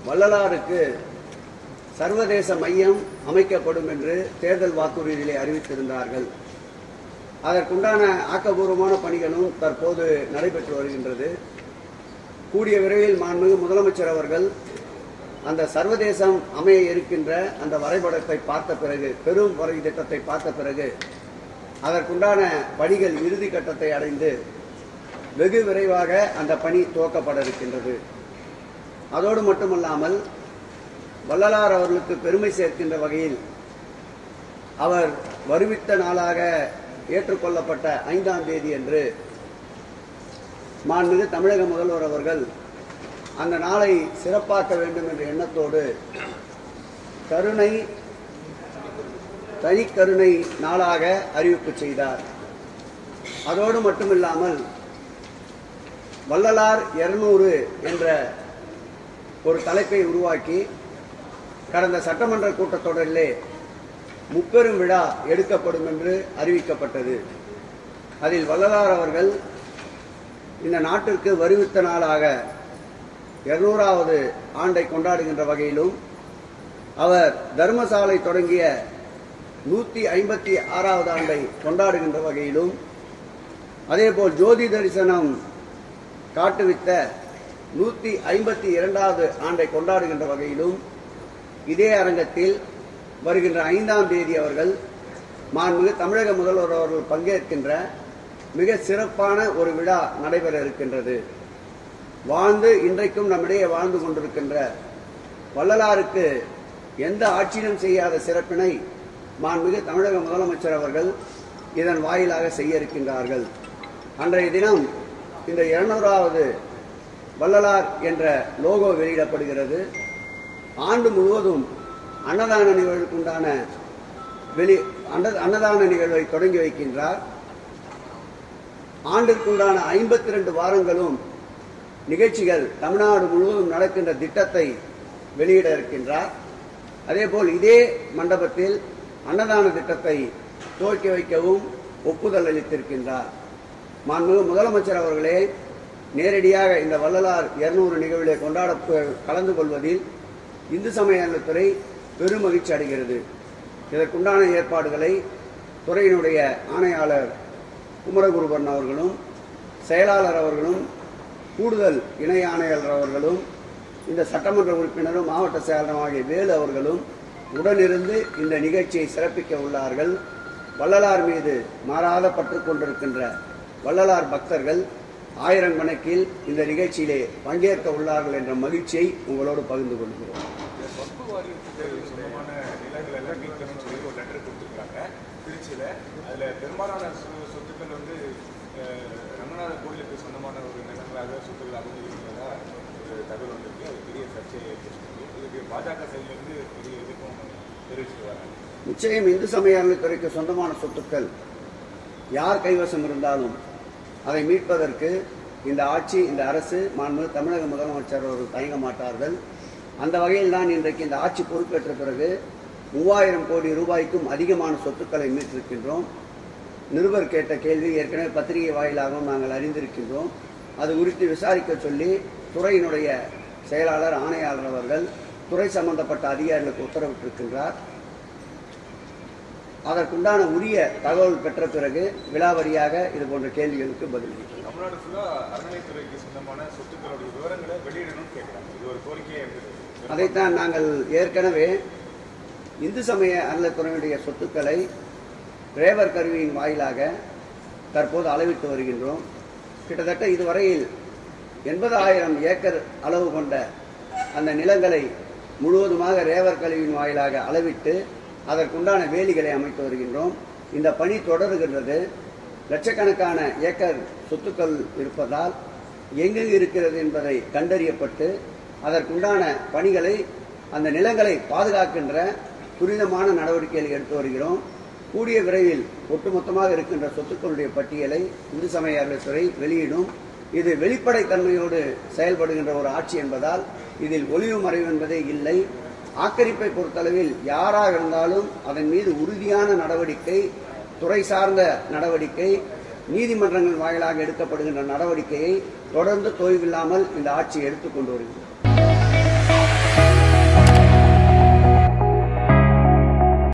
வள்ளலாருக்கு சர்வதேச மையம் அமைக்கப்படும் என்று தேர்தல் வாக்குறுதியிலே அறிவித்திருந்தார்கள் அதற்குண்டான ஆக்கபூர்வமான பணிகளும் தற்போது நடைபெற்று வருகின்றது கூடிய விரைவில் மாண்புமிகு முதலமைச்சர் அவர்கள் அந்த சர்வதேசம் அமைய இருக்கின்ற அந்த வரைபடத்தை பார்த்த பிறகு பெரும் வரை திட்டத்தை பார்த்த பிறகு அதற்குண்டான பணிகள் இறுதி கட்டத்தை அடைந்து வெகு விரைவாக அந்த பணி துவக்கப்பட இருக்கின்றது அதோடு மட்டுமல்லாமல் வள்ளலார் அவர்களுக்கு பெருமை சேர்க்கின்ற வகையில் அவர் வருவித்த நாளாக ஏற்றுக்கொள்ளப்பட்ட ஐந்தாம் தேதி என்று மாண்புமிகு தமிழக முதல்வர் அவர்கள் அந்த நாளை சிறப்பாக்க வேண்டும் என்ற எண்ணத்தோடு கருணை தனிக்கருணை நாளாக அறிவிப்பு செய்தார் அதோடு மட்டுமில்லாமல் வள்ளலார் இருநூறு என்ற ஒரு தலைப்பை உருவாக்கி கடந்த சட்டமன்ற கூட்டத்தொடரிலே முப்பெரும் விழா எடுக்கப்படும் என்று அறிவிக்கப்பட்டது அதில் வள்ளலார் அவர்கள் இந்த நாட்டிற்கு வருவித்த நாளாக இருநூறாவது ஆண்டை கொண்டாடுகின்ற வகையிலும் அவர் தர்மசாலை தொடங்கிய நூத்தி ஐம்பத்தி ஆறாவது ஆண்டை கொண்டாடுகின்ற வகையிலும் அதேபோல் ஜோதி தரிசனம் காட்டுவித்த நூத்தி ஐம்பத்தி இரண்டாவது ஆண்டை கொண்டாடுகின்ற வகையிலும் இதே அரங்கத்தில் வருகின்ற ஐந்தாம் தேதி அவர்கள் மாண்புமிகு தமிழக முதல்வர் அவர்கள் பங்கேற்கின்ற மிக சிறப்பான ஒரு விழா நடைபெற இருக்கின்றது வாழ்ந்து இன்றைக்கும் நம்மிடையே வாழ்ந்து கொண்டிருக்கின்ற வள்ளலாருக்கு எந்த ஆட்சியிலும் செய்யாத சிறப்பினை மாண்புமிகு தமிழக முதலமைச்சர் அவர்கள் இதன் வாயிலாக செய்ய இருக்கின்றார்கள் அன்றைய தினம் இந்த இருநூறாவது வள்ளலார் என்ற லோகோ வெளியிடப்படுகிறது ஆண்டு முழுவதும் அன்னதான நிகழ்வுக்குண்டான வெளி அன்ன- அன்னதான நிகழ்வை தொடங்கி வைக்கின்றார் ஆண்டிற்குண்டான ஐம்பத்தி ரெண்டு வாரங்களும் நிகழ்ச்சிகள் தமிழ்நாடு முழுவதும் நடக்கின்ற திட்டத்தை வெளியிட இருக்கின்றார் அதேபோல் இதே மண்டபத்தில் அன்னதான திட்டத்தை துவக்கி வைக்கவும் ஒப்புதல் அளித்திருக்கின்றார் மாண்புமிகு முதலமைச்சர் அவர்களே நேரடியாக இந்த வள்ளலார் இருநூறு நிகழ்விலே கொண்டாட கலந்து கொள்வதில் இந்து சமய நலத்துறை பெரும் மகிழ்ச்சி அடைகிறது இதற்குண்டான ஏற்பாடுகளை துறையினுடைய ஆணையாளர் குமரகுருபன் அவர்களும் செயலாளர் அவர்களும் கூடுதல் இணை ஆணையாளர் அவர்களும் இந்த சட்டமன்ற உறுப்பினரும் மாவட்ட செயலாளரும் ஆகிய வேலு அவர்களும் உடனிருந்து இந்த நிகழ்ச்சியை சிறப்பிக்க உள்ளார்கள் வள்ளலார் மீது மாறாத பற்று கொண்டிருக்கின்ற வள்ளலார் பக்தர்கள் ஆயிரம் கணக்கில் இந்த நிகழ்ச்சியிலே பங்கேற்க உள்ளார்கள் என்ற மகிழ்ச்சியை உங்களோடு பகிர்ந்து கொள்கிறோம் இந்த வக்பு வாரியத்துக்கு சொந்தமான நிலங்கள் எல்லாம் மீட்கணும்னு சொல்லி ஒரு லெட்டர் கொடுத்துருக்காங்க திருச்சியில் அதில் பெரும்பாலான சொ- சொத்துக்கள் வந்து அஹ், ரங்கநாத கோயிலுக்கு சொந்தமான ஒரு நிலங்களாக சொத்துக்களாகவும் இருக்கிறதா ஒரு தகவல் வந்திருக்கு அது பெரிய சர்ச்சையை ஏற்படுத்திருக்கு இதுக்கு பாஜக சைட்லேருந்து பெரிய எதிர்ப்பும் தெரிவிச்சுட்டு வராங்க நிச்சயம் இந்து சமய அறநிலைத்துறைக்கு சொந்தமான சொத்துக்கள் யார் கைவசம் இருந்தாலும் அதை மீட்பதற்கு இந்த ஆட்சி இந்த அரசு மாண்பு தமிழக முதலமைச்சர் அவர்கள் தயங்க மாட்டார்கள் அந்த வகையில் தான் இன்றைக்கு இந்த ஆட்சி பொறுப்பேற்ற பிறகு மூவாயிரம் கோடி ரூபாய்க்கும் அதிகமான சொத்துக்களை மீட்டிருக்கின்றோம் நிருபர் கேட்ட கேள்வி ஏற்கனவே பத்திரிகை வாயிலாகவும் நாங்கள் அறிந்திருக்கின்றோம் அது குறித்து விசாரிக்க சொல்லி துறையினுடைய செயலாளர் ஆணையாளர் அவர்கள் துறை சம்பந்தப்பட்ட அதிகாரிகளுக்கு உத்தரவிட்டிருக்கின்றார் அதற்குண்டான உரிய தகவல் பெற்ற பிறகு விலாவரியாக இது போன்ற கேள்விகளுக்கு பதிலளிக்கும் தமிழ்நாடு ஃபுல்லாக அறநிலைத்துறைக்கு சொந்தமான சொத்துக்களுடைய விவரங்களை வெளியிடணும்னு கேட்குறாங்க இது ஒரு கோரிக்கையாக இருக்குது அதைத்தான் நாங்கள் ஏற்கனவே இந்து சமய அறநிலைத்துறையினுடைய சொத்துக்களை ரேவர் கருவியின் வாயிலாக தற்போது அளவிட்டு வருகின்றோம் கிட்டத்தட்ட இதுவரையில் எண்பதாயிரம் ஏக்கர் அளவு கொண்ட அந்த நிலங்களை முழுவதுமாக ரேவர் கருவியின் வாயிலாக அளவிட்டு அதற்குண்டான வேலிகளை அமைத்து வருகின்றோம் இந்த பணி தொடருகின்றது லட்சக்கணக்கான ஏக்கர் சொத்துக்கள் இருப்பதால் எங்கெங்கு இருக்கிறது என்பதை கண்டறியப்பட்டு அதற்குண்டான பணிகளை அந்த நிலங்களை பாதுகாக்கின்ற துரிதமான நடவடிக்கைகளை எடுத்து வருகிறோம் கூடிய விரைவில் ஒட்டுமொத்தமாக இருக்கின்ற சொத்துக்களுடைய பட்டியலை இந்து சமய அறநிலைத்துறை வெளியிடும் இது வெளிப்படைத்தன்மையோடு செயல்படுகின்ற ஒரு ஆட்சி என்பதால் இதில் ஒளிவு மறைவு என்பதே இல்லை ஆக்கிரமிப்பை பொறுத்தளவில் யாராக இருந்தாலும் அதன் மீது உறுதியான நடவடிக்கை துறை சார்ந்த நடவடிக்கை நீதிமன்றங்கள் வாயிலாக எடுக்கப்படுகின்ற நடவடிக்கையை தொடர்ந்து தொய்வில்லாமல் இந்த ஆட்சி எடுத்துக்கொண்டு வருகிறது